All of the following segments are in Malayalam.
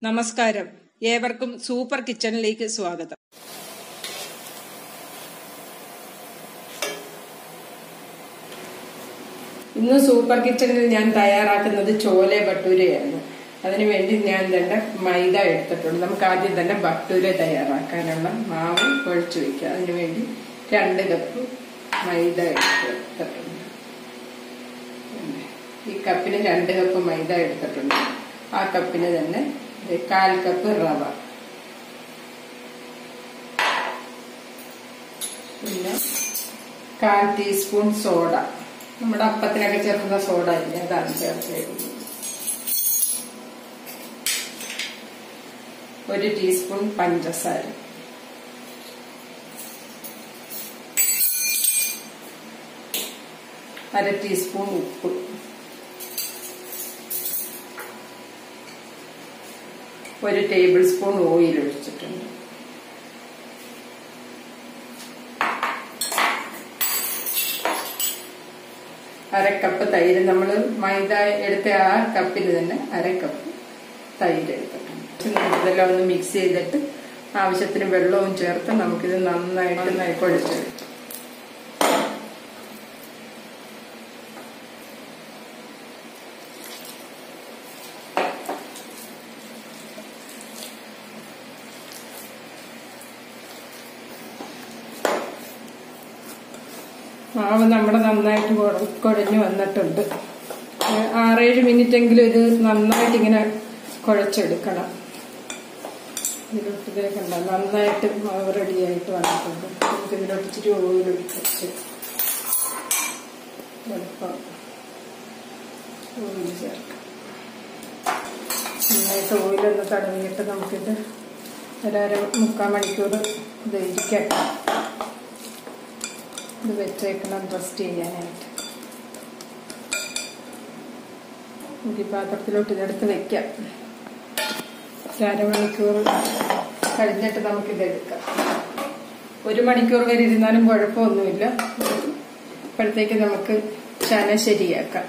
നമസ്കാരം ഏവർക്കും സൂപ്പർ കിച്ചണിലേക്ക് സ്വാഗതം ഇന്ന് സൂപ്പർ കിച്ചണിൽ ഞാൻ തയ്യാറാക്കുന്നത് ചോലെ ഭട്ടൂരയാണ് അതിനുവേണ്ടി ഞാൻ തന്നെ മൈദ എടുത്തിട്ടുണ്ട് നമുക്ക് ആദ്യം തന്നെ ഭട്ടൂര തയ്യാറാക്കാനുള്ള മാവ് കുഴച്ച് വയ്ക്കുക അതിനുവേണ്ടി രണ്ട് കപ്പ് മൈദ എടുത്തിട്ടുണ്ട് ഈ കപ്പിന് രണ്ട് കപ്പ് മൈദ എടുത്തിട്ടുണ്ട് ആ കപ്പിന് തന്നെ ഒരു കാൽ കപ്പ് റവ പിന്നെ കാൽ ടീസ്പൂൺ സോഡ നമ്മുടെ അപ്പത്തിനൊക്കെ ചേർക്കുന്ന സോഡ ഇല്ലേ അതാണ് ചേർത്തേക്കുന്നത് ഒരു ടീസ്പൂൺ പഞ്ചസാര അര ടീസ്പൂൺ ഉപ്പ് ഒരു ടേബിൾ സ്പൂൺ ഓയിൽ ഒഴിച്ചിട്ടുണ്ട് അരക്കപ്പ് തൈര് നമ്മൾ മൈദ എടുത്ത ആ കപ്പിൽ തന്നെ അരക്കപ്പ് തൈര് എടുത്തിട്ടുണ്ട് ഇതെല്ലാം ഒന്ന് മിക്സ് ചെയ്തിട്ട് ആവശ്യത്തിന് വെള്ളവും ചേർത്ത് നമുക്കിത് നന്നായിട്ട് കുഴച്ചെടുക്കാം മാവ് നമ്മുടെ നന്നായിട്ട് കുഴഞ്ഞു വന്നിട്ടുണ്ട് ആറേഴ് മിനിറ്റ് എങ്കിലും ഇത് നന്നായിട്ട് ഇങ്ങനെ കുഴച്ചെടുക്കണം ഇതിലോട്ട് ഇതേ കണ്ട നന്നായിട്ട് മാവ് റെഡിയായിട്ട് വന്നിട്ടുണ്ട് നമുക്ക് ഇതിലോട്ട് ഇച്ചിരി ഓയിൽ ഒഴിച്ച് എളുപ്പം ഓയിൽ ചേർക്കാം നന്നായിട്ട് ഓയിലൊന്ന് തടവിയിട്ട് നമുക്കിത് ഒരര മുക്കാൽ മണിക്കൂർ ഇത് ഇരിക്കട്ടെ ഇത് വെച്ചേക്കണം റെസ്റ്റ് ചെയ്യാനായിട്ട് നമുക്ക് ഈ പാത്രത്തിലോട്ട് ഇതെടുത്ത് വെക്കാം അരമണിക്കൂർ കഴിഞ്ഞിട്ട് നമുക്കിത് എടുക്കാം ഒരു മണിക്കൂർ വരെ ഇരുന്നാലും കുഴപ്പമൊന്നുമില്ല അപ്പോഴത്തേക്ക് നമുക്ക് ചന ശരിയാക്കാം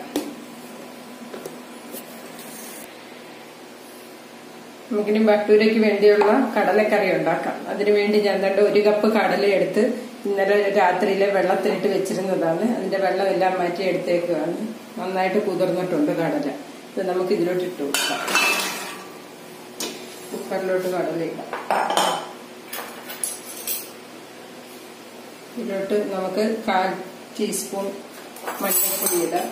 നമുക്കിനി ഭട്ടൂരയ്ക്ക് വേണ്ടിയുള്ള കടലക്കറി ഉണ്ടാക്കാം അതിനുവേണ്ടി ഞാൻ രണ്ട് ഒരു കപ്പ് കടല എടുത്ത് ഇന്നലെ രാത്രിയിലെ വെള്ളത്തിലിട്ട് വെച്ചിരുന്നതാണ് അതിന്റെ വെള്ളം എല്ലാം മാറ്റി എടുത്തേക്കുകയാണ് നന്നായിട്ട് കുതിർന്നിട്ടുണ്ട് കടല ഇത് നമുക്ക് ഇതിലോട്ട് ഇട്ട് കൊടുക്കാം കുക്കറിലോട്ട് കടല ഇടാം ഇതിലോട്ട് നമുക്ക് കാൽ ടീസ്പൂൺ മഞ്ഞൾപ്പൊടി ഇടാം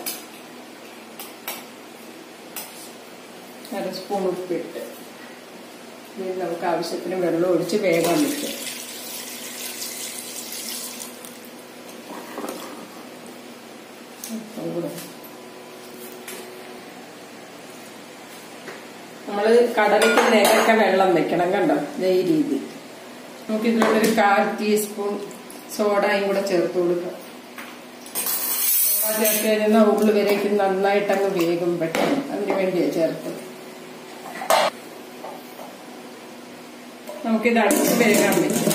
അര സ്പൂൺ ഉപ്പിട്ട് ഇതിൽ നമുക്ക് ആവശ്യത്തിന് വെള്ളം ഒഴിച്ച് വേഗം വെക്കാം നമ്മള് കടലയ്ക്ക് നേരൊക്കെ വെള്ളം വെക്കണം കണ്ടോ ഈ രീതി നമുക്ക് ഇതിലുള്ളൊരു കാൽ ടീസ്പൂൺ സോഡയും കൂടെ ചേർത്ത് കൊടുക്കാം സോഡ ചേർത്ത് കഴിഞ്ഞാൽ ഉള്ളു വരേക്ക് നന്നായിട്ട് അങ്ങ് വേഗം പെട്ടെന്ന് അതിന് വേണ്ടിയാണ് ചേർത്തത് നമുക്കിത് അടിച്ച് വേഗം വെക്കാം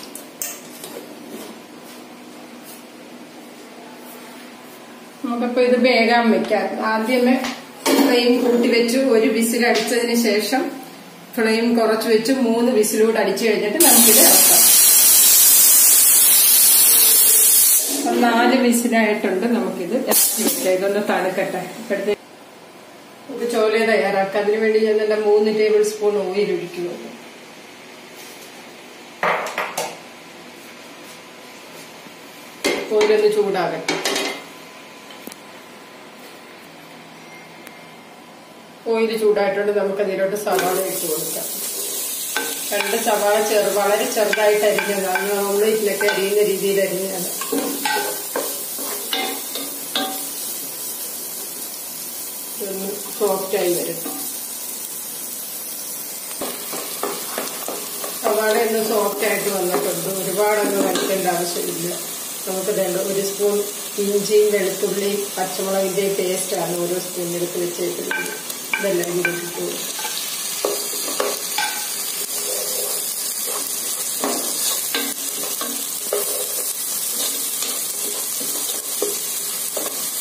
നമുക്കപ്പോ ഇത് വേഗം വെക്കാം ആദ്യമേ ഫ്ലെയിം കൂട്ടി വെച്ച് ഒരു വിസിൽ അടിച്ചതിന് ശേഷം ഫ്ലെയിം കുറച്ച് വെച്ച് മൂന്ന് വിസിലൂടെ അടിച്ചു കഴിഞ്ഞിട്ട് നമുക്കിത് ഇറക്കാം അപ്പൊ നാല് വിസിലായിട്ടുണ്ട് നമുക്കിത് ഇറക്കി വെക്കാം ഇതൊന്ന് തണുക്കട്ടെ ഇപ്പോഴത്തെ ഇത് ചോല തയ്യാറാക്കാം അതിനു വേണ്ടി ഞാൻ നല്ല മൂന്ന് ടേബിൾ സ്പൂൺ ഓയിൽ ഒഴിക്കുന്നു ഓയിലൊന്ന് ചൂടാകട്ടെ ഓയിൽ ചൂടായിട്ടുണ്ട് നമുക്ക് അതിലോട്ട് സവാള ഇട്ട് കൊടുക്കാം രണ്ട് സവാള ചെറു വളരെ ചെറുതായിട്ട് അരിഞ്ഞതാണ് ഓംലേറ്റിലൊക്കെ അരിയുന്ന രീതിയിൽ അരിഞ്ഞാണ് ഇതൊന്ന് സോഫ്റ്റായി വരും സവാള ഒന്ന് സോഫ്റ്റ് ആയിട്ട് വന്നിട്ടുണ്ട് ഒരുപാടൊന്നും വരയ്ക്കേണ്ട ആവശ്യമില്ല നമുക്ക് വേണ്ട ഒരു സ്പൂൺ ഇഞ്ചിയും വെളുത്തുള്ളിയും പച്ചമുളകിന്റെ പേസ്റ്റാണ് ഓരോ സ്പൂൺ എടുത്ത് വെച്ചേക്കുന്നത് ഇതെല്ലാം ഇതിലിട്ടു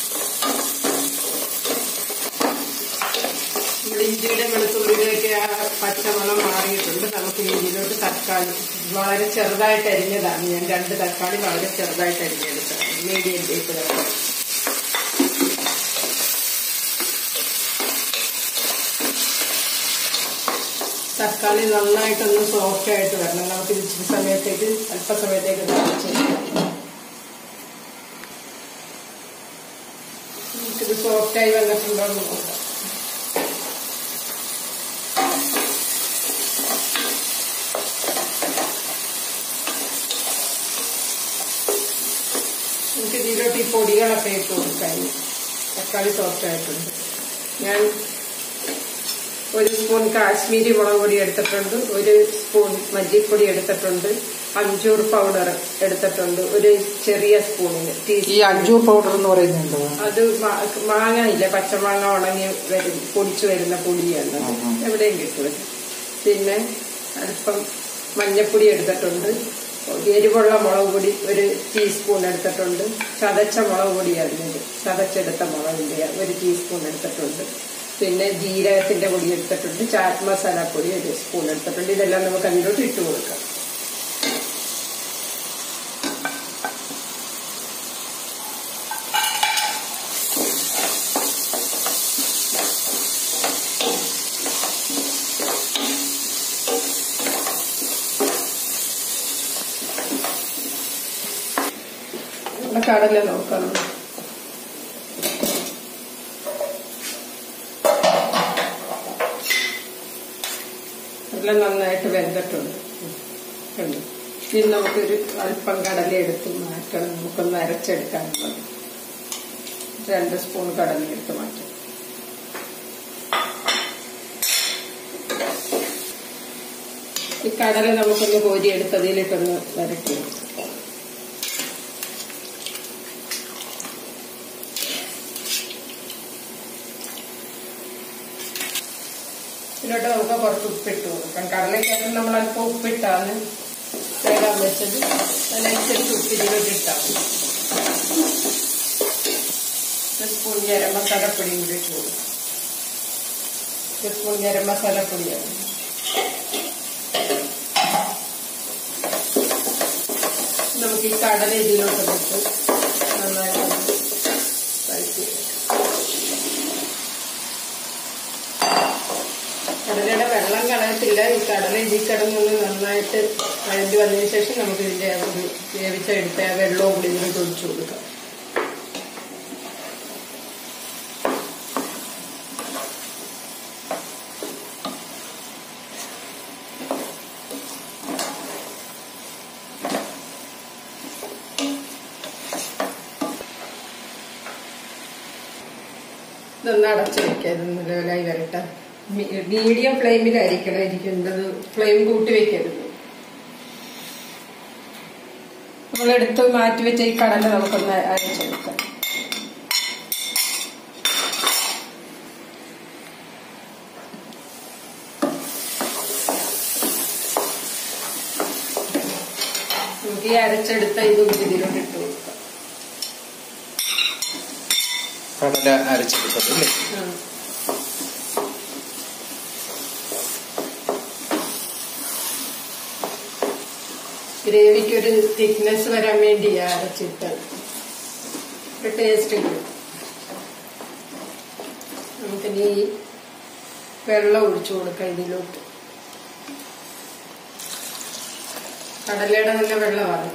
നമ്മൾ ഇഞ്ചിയുടെ വെളുത്തുള്ളിയുടെയൊക്കെ ആ പച്ചമണം മാറിയിട്ടുണ്ട് നമുക്ക് ഇതിലോട്ട് തക്കാളി വളരെ ചെറുതായിട്ട് അരിഞ്ഞതാണ് ഞാൻ രണ്ട് തക്കാളി വളരെ ചെറുതായിട്ട് അരിഞ്ഞെടുത്തത് മീഡിയം ടൈപ്പ് തക്കാളി തക്കാളി നന്നായിട്ടൊന്ന് സോഫ്റ്റ് ആയിട്ട് വരണം നമുക്ക് ഇച്ചിരി സമയത്തേക്ക് അല്പസമയത്തേക്ക് തിളച്ചെടുക്കാം നമുക്കിത് സോഫ്റ്റായി വന്നിട്ടുണ്ടോ എന്ന് നോക്കാം നമുക്ക് ഇതിലോട്ട് ഈ പൊടികളൊക്കെ ഇട്ട് കൊടുക്കാൻ തക്കാളി സോഫ്റ്റ് ആയിട്ടുണ്ട് ഞാൻ ഒരു സ്പൂൺ കാശ്മീരി മുളക് പൊടി എടുത്തിട്ടുണ്ട് ഒരു സ്പൂൺ മല്ലിപ്പൊടി എടുത്തിട്ടുണ്ട് അഞ്ചൂർ പൗഡർ എടുത്തിട്ടുണ്ട് ഒരു ചെറിയ സ്പൂണിന് ഈ ടീസ്പൂൺ അഞ്ചൂർ പൗഡർ എന്ന് പറയുന്നത് അത് മാ- മാങ്ങ ഇല്ല പച്ചമാങ്ങ ഉണങ്ങി വരും പൊടിച്ചു വരുന്ന പൊടിയാണ് അത്. ഉം. എവിടെയും കിട്ടും പിന്നെ അല്പം മഞ്ഞപ്പൊടി എടുത്തിട്ടുണ്ട് എരിവുള്ള മുളക് പൊടി ഒരു ടീസ്പൂൺ എടുത്തിട്ടുണ്ട് ചതച്ച മുളക് പൊടിയാണ് ഇത് ചതച്ചെടുത്ത മുളകിന്റെ ഒരു ടീസ്പൂൺ എടുത്തിട്ടുണ്ട് പിന്നെ ജീരകത്തിന്റെ പൊടി എടുത്തിട്ടുണ്ട് ചാറ്റ് മസാല പൊടി ഒരു സ്പൂൺ എടുത്തിട്ടുണ്ട് ഇതെല്ലാം നമുക്ക് അതിലോട്ട് ഇട്ട് കൊടുക്കാം നമ്മുടെ കടല നോക്കാം എല്ലാം നന്നായിട്ട് വെന്തിട്ടുണ്ട് കണ്ടു ഇനി നമുക്കൊരു അല്പം കടല എടുത്ത് മാറ്റണം നമുക്കൊന്ന് അരച്ചെടുക്കാനുള്ളത് രണ്ട് സ്പൂൺ കടല എടുത്ത് മാറ്റാം ഈ കടല നമുക്കൊന്ന് കോരി എടുത്തതിലിട്ടൊന്ന് വരട്ടി ഇതിലോട്ട് നമുക്ക് കുറച്ച് ഉപ്പിട്ട് കൊടുക്കാം കടലക്കകത്ത് നമ്മൾ അല്പം ഉപ്പിട്ടാണ് വേഗം വെച്ചത് അതിനനുസരിച്ച് ഉപ്പ് ഇതിലോട്ട് ഇട്ടാൽ മതി. ഒരു സ്പൂൺ ഗരം മസാലപ്പൊടി കൂടി ഇട്ട് കൊടുക്കാം ഒരു സ്പൂൺ ഗരം മസാലപ്പൊടിയാണ് നമുക്ക് ഈ കടല ഇതിലോട്ട് ഇട്ട് നന്നായിട്ട് കഴിച്ചു കടലയുടെ വെള്ളം കളയത്തില്ല ഈ കടല ഇതിൽ കിടന്നൊന്ന് നന്നായിട്ട് വഴണ്ടി വന്നതിന് ശേഷം നമുക്ക് ഇതിന്റെ ആ ഒരു വേവിച്ചെടുത്ത ആ വെള്ളവും കൂടി ഇതിലോട്ട് ഒഴിച്ചു കൊടുക്കാം ഇതൊന്ന് അടച്ചു വെക്കാം ഇതൊന്ന് ലെവലായി വരട്ടെ മീഡിയം ഫ്ലെയിമിലായിരിക്കണം ഇരിക്കേണ്ടത് ഫ്ലെയിം കൂട്ടി വെക്കരുത് നമ്മളെടുത്ത് മാറ്റി വെച്ച ഈ കടല നമുക്കൊന്ന് അരച്ചെടുക്കാം നമുക്ക് ഈ അരച്ചെടുത്ത ഇത് ഇതിലോട്ട് ഇട്ട് കൊടുക്കാം കടല അരച്ചെടുത്തത് അല്ലേ ഉം. ഗ്രേവിക്ക് ഒരു തിക്നെസ് വരാൻ വേണ്ടി അരച്ചിട്ടത് ഒരു ടേസ്റ്റ് കിട്ടും നമുക്കിനി ഈ വെള്ളം ഒഴിച്ചു കൊടുക്കാം ഇതിലോട്ട് കടലയുടെ തന്നെ വെള്ളമാണ്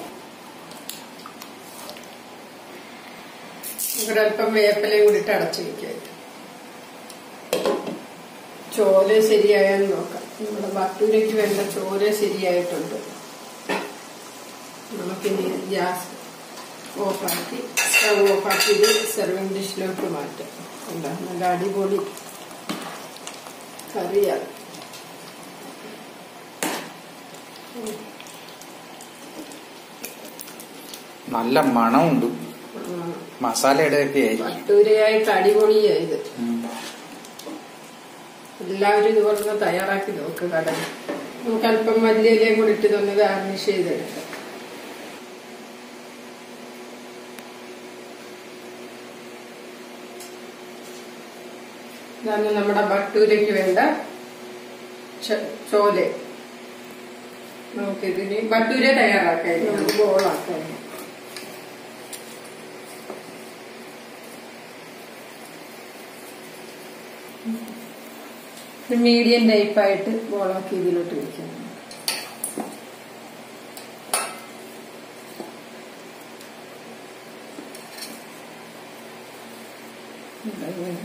ഒരല്പം വേപ്പിലയും കൂടി ഇട്ട് അടച്ചു വെക്കാം ചോല ശരിയായെന്ന് നോക്കാം നമ്മുടെ ബട്ടൂരയ്ക്ക് വേണ്ട ചോല ശരിയായിട്ടുണ്ട് നമുക്കിനി ഗ്യാസ് ഓഫാക്കി സ്റ്റവ് ഓഫാക്കി ഇത് സെർവിങ് ഡിഷിലോട്ട് മാറ്റാം എന്താ നല്ല അടിപൊളി കറിയാണ് നല്ല മണമുണ്ട് ഉം. മസാലയുടെ ഒക്കെ ആയിരിക്കും ബട്ടൂരയായിട്ട് അടിപൊളിയാ ഇത് ഉം. എല്ലാവരും ഇതുപോലെ ഒന്ന് തയ്യാറാക്കി നോക്കുക കടൽ നമുക്ക് അല്പം മല്ലിയിലയും കൂടി ഇട്ട് ഇതൊന്ന് ഗാർണിഷ് ചെയ്തെടുക്കാം ഇതാണ് നമ്മുടെ ബട്ടൂരയ്ക്ക് വേണ്ട ച- ചോലെ നമുക്കിതിന് ബട്ടൂര തയ്യാറാക്കാം നമുക്ക് ബോളാക്കാം മീഡിയം ടൈപ്പായിട്ട് ബോളാക്കി ഇതിലോട്ട് വെക്കാം ഇതങ്ങനെ.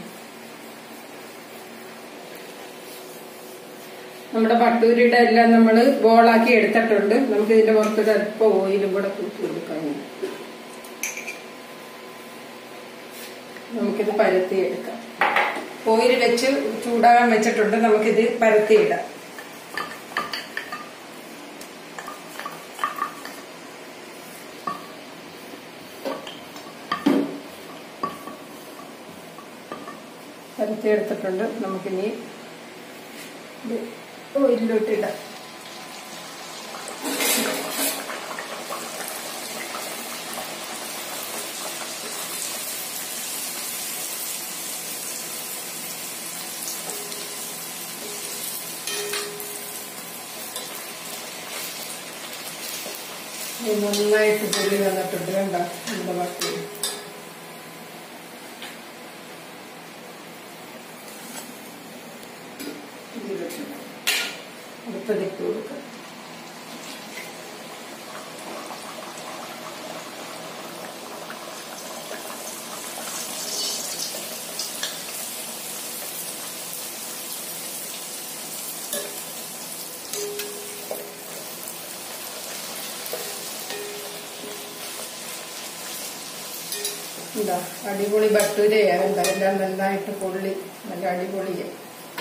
നമ്മുടെ പട്ടൂരിയുടെ എല്ലാം നമ്മൾ ബോളാക്കി എടുത്തിട്ടുണ്ട് നമുക്ക് ഇതിന്റെ പുറത്തൊരു അല്പം ഓയിലും കൂടെ കൂട്ടി കൊടുക്കാം നമുക്കിത് പരത്തി എടുക്കാം ഓയിൽ വെച്ച് ചൂടാകാൻ വെച്ചിട്ടുണ്ട് നമുക്കിത് പരത്തിയിടാം പരത്തി എടുത്തിട്ടുണ്ട് നമുക്കിനി ഇത് ഓയിലിലോട്ട് ഇടാം ഇത് നന്നായിട്ട് പൊടി വന്നിട്ടുണ്ട് കണ്ട നമ്മുടെ ബാക്കി അടുത്തതിട്ട് കൊടുക്കാം എന്താ അടിപൊളി ബട്ടൂരയാണ് എന്താ എല്ലാം നന്നായിട്ട് പൊള്ളി നല്ല അടിപൊളിയായി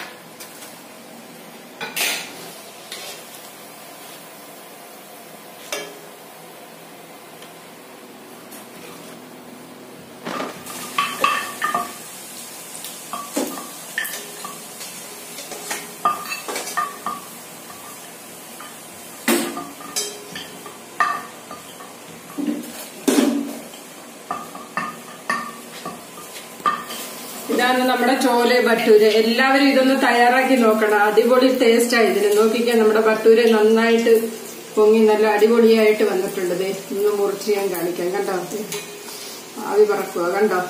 ഇതാണ് നമ്മുടെ ചോല ബട്ടൂര് എല്ലാവരും ഇതൊന്ന് തയ്യാറാക്കി നോക്കണം അടിപൊളി ടേസ്റ്റ് ആയി ഇതിന് നോക്കിക്കാൻ നമ്മുടെ ബട്ടൂര് നന്നായിട്ട് പൊങ്ങി നല്ല അടിപൊളിയായിട്ട് വന്നിട്ടുണ്ട് ദേ ഇന്ന് മുറിച്ച് ഞാൻ കാണിക്കാം കണ്ടോ ദേ. ആവി പറക്കുക കണ്ടോ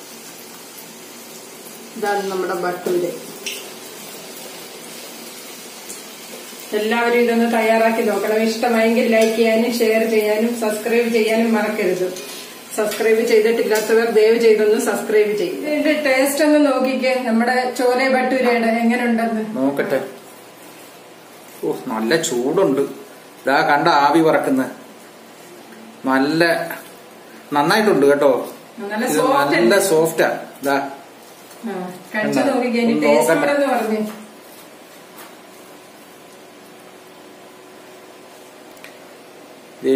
ഇതാണ് നമ്മുടെ ബട്ടൂര് എല്ലാവരും ഇതൊന്ന് തയ്യാറാക്കി നോക്കണം ഇഷ്ടമായെങ്കിൽ ലൈക്ക് ചെയ്യാനും ഷെയർ ചെയ്യാനും സബ്സ്ക്രൈബ് ചെയ്യാനും മറക്കരുത് സബ്സ്ക്രൈബ് ചെയ്തിട്ടില്ലാത്തവർ ദയവ് ചെയ്തൊന്ന് സബ്സ്ക്രൈബ് ചെയ്യും ഇതിന്റെ ടേസ്റ്റ് ഒന്ന് നോക്കിക്കേ നമ്മുടെ ചോല ബട്ടൂരയുടെ എങ്ങനെ ഉണ്ടെന്ന് നോക്കട്ടെ ഓ നല്ല ചൂടുണ്ട് ഇതാ കണ്ട ആവി പറക്കുന്ന നല്ല നന്നായിട്ടുണ്ട് കേട്ടോ നല്ല ഇത് സോഫ്റ്റ് നല്ല സോഫ്റ്റാ ഇതാ കഴിച്ചു നോക്കിക്കേ ഇനി ഒന്ന് ടേസ്റ്റ് നോക്കട്ടെ. ഉണ്ടെന്ന് പറഞ്ഞു ദേ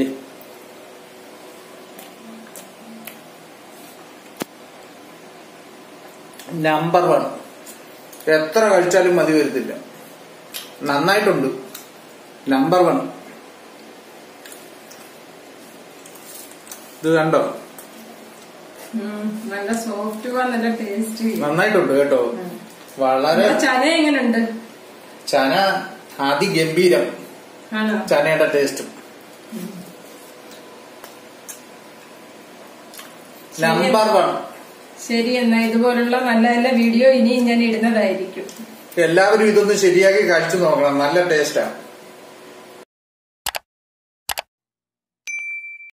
നമ്പർ വൺ എത്ര കഴിച്ചാലും മതി വരുത്തില്ല നന്നായിട്ടുണ്ട് നമ്പർ വൺ ഇത് കണ്ടോ ഉം, നല്ല സോഫ്റ്റ് നല്ല ടേസ്റ്റ് നന്നായിട്ടുണ്ട് കേട്ടോ വളരെ ചന എങ്ങനെയുണ്ട് ചന അതിഗംഭീരം ആണോ ചനയുടെ ടേസ്റ്റ് നമ്പർ വൺ ശരി എന്നാ ഇതുപോലുള്ള നല്ല നല്ല വീഡിയോ ഇനിയും ഞാൻ ഇടുന്നതായിരിക്കും എല്ലാവരും ഇതൊന്ന് ശരിയാക്കി കഴിച്ചു നോക്കണം നല്ല ടേസ്റ്റാ